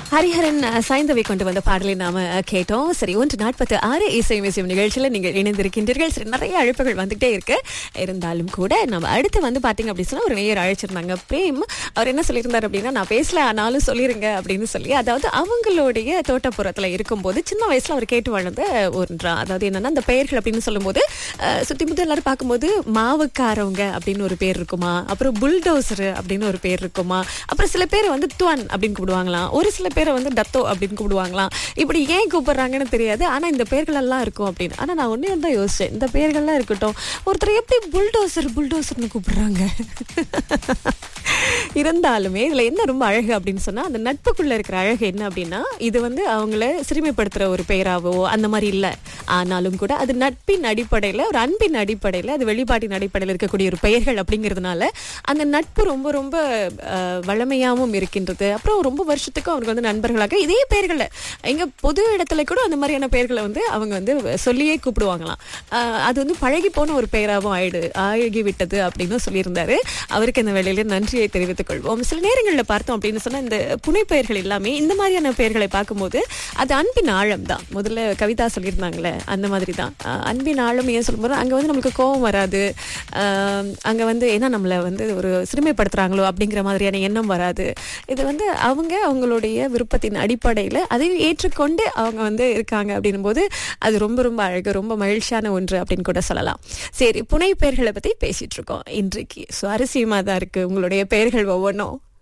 ஹரிஹரன் அஹ், சாய்ந்தவை கொண்டு வந்த பாடலை நாம அஹ், கேட்டோம் சரி ஒன்று நாற்பத்து ஆறு இசை மியூசியம் நிகழ்ச்சியில நீங்கள் இணைந்திருக்கின்றீர்கள் சரி நிறைய அழைப்புகள் வந்துட்டே இருக்கு இருந்தாலும் கூட நம்ம அடுத்து வந்து பாத்தீங்க அப்படின்னு சொன்னா ஒரு நேயர் அழைச்சிருந்தாங்க பிரேம் அவர் என்ன சொல்லியிருந்தார் அப்படின்னா நான் பேசல ஆனாலும் சொல்லிருங்க அப்படின்னு சொல்லி அதாவது அவங்களுடைய தோட்டப்புறத்துல இருக்கும்போது சின்ன வயசுல அவர் கேட்டு வளர்ந்த ஒன்றா அதாவது என்னன்னா அந்த பெயர்கள் அப்படின்னு சொல்லும்போது அஹ், சுத்தி முத்தி எல்லாரும் பார்க்கும்போது மாவுக்காரவங்க அப்படின்னு ஒரு பேர் இருக்குமா அப்புறம் புல்டோசர் அப்படின்னு ஒரு பேர் இருக்குமா அப்புறம் சில பேர் வந்து துவன் அப்படின்னு கூப்பிடுவாங்களாம் ஒரு சில பேரை வந்து டத்தோ அப்படின்னு கூப்பிடுவாங்களாம் இப்படி ஏன் கூப்பிடுறாங்கன்னு தெரியாது ஆனா இந்த பேர்கள் எல்லாம் இருக்கும் அப்படின்னு ஆனா நான் ஒன்னே தான் யோசிச்சேன் இந்த பேர்கள்லாம் இருக்கட்டும் ஒருத்தர் எப்படி புல்டோசர் புல்டோசர்னு கூப்பிடுறாங்க இருந்தாலுமே இதுல என்ன ரொம்ப அழகு அப்படின்னு சொன்னா அந்த நட்புக்குள்ள இருக்கிற அழகு என்ன அப்படின்னா இது வந்து அவங்கள சிறுமைப்படுத்துற ஒரு பெயராவோ அந்த மாதிரி இல்ல ஆனாலும் கூட அது நட்பின் அடிப்படையில ஒரு அன்பின் அடிப்படையில அது வெளிப்பாட்டின் அடிப்படையில் இருக்கக்கூடிய ஒரு பெயர்கள் அப்படிங்கிறதுனால அந்த நட்பு ரொம்ப ரொம்ப அஹ், வளமையாவும் இருக்கின்றது அப்புறம் ரொம்ப வருஷத்துக்கும் அவங்க வந்து நண்பர்களாக இதே பெயர்களை எங்க பொது இடத்துல கூட அந்த மாதிரியான பெயர்களை வந்து அவங்க வந்து சொல்லியே கூப்பிடுவாங்களாம் அஹ், அது வந்து பழகி போன ஒரு பெயராகவும் ஆயிடு ஆகி விட்டது அப்படின்னு சொல்லியிருந்தாரு அவருக்கு இந்த வேலையில நன்றியை தெரிவித்துக் கொள்வோம் சில நேரங்களில் பார்த்தோம் அப்படின்னு சொன்னா இந்த புனைப்பெயர்கள் எல்லாமே இந்த மாதிரியான பெயர்களை பார்க்கும்போது அது அன்பின் ஆழம் தான் முதல்ல கவிதா சொல்லியிருந்தாங்களே அந்த மாதிரி தான் அஹ், அன்பின் ஆழம் ஏன் சொல்லும்போது அங்க வந்து நமக்கு கோபம் வராது அஹ், அங்க வந்து ஏன்னா நம்மளை வந்து ஒரு சிறுமைப்படுத்துறாங்களோ அப்படிங்கிற மாதிரியான எண்ணம் வராது இது வந்து அவங்க அவங்களுடைய விருப்பத்தின் அடிப்படையில் அதையும் ஏற்றுக்கொண்டு அவங்க வந்து இருக்காங்க அப்படின்னும் போது அது ரொம்ப ரொம்ப அழகு ரொம்ப மகிழ்ச்சியான ஒன்று அப்படின்னு கூட சொல்லலாம் சரி புனை பெயர்களை பத்தி பேசிட்டு இருக்கோம் இன்றைக்கு சுவாரஸ்யமா தான் இருக்கு உங்களுடைய பெயர்கள் ஒவ்வொன்றும்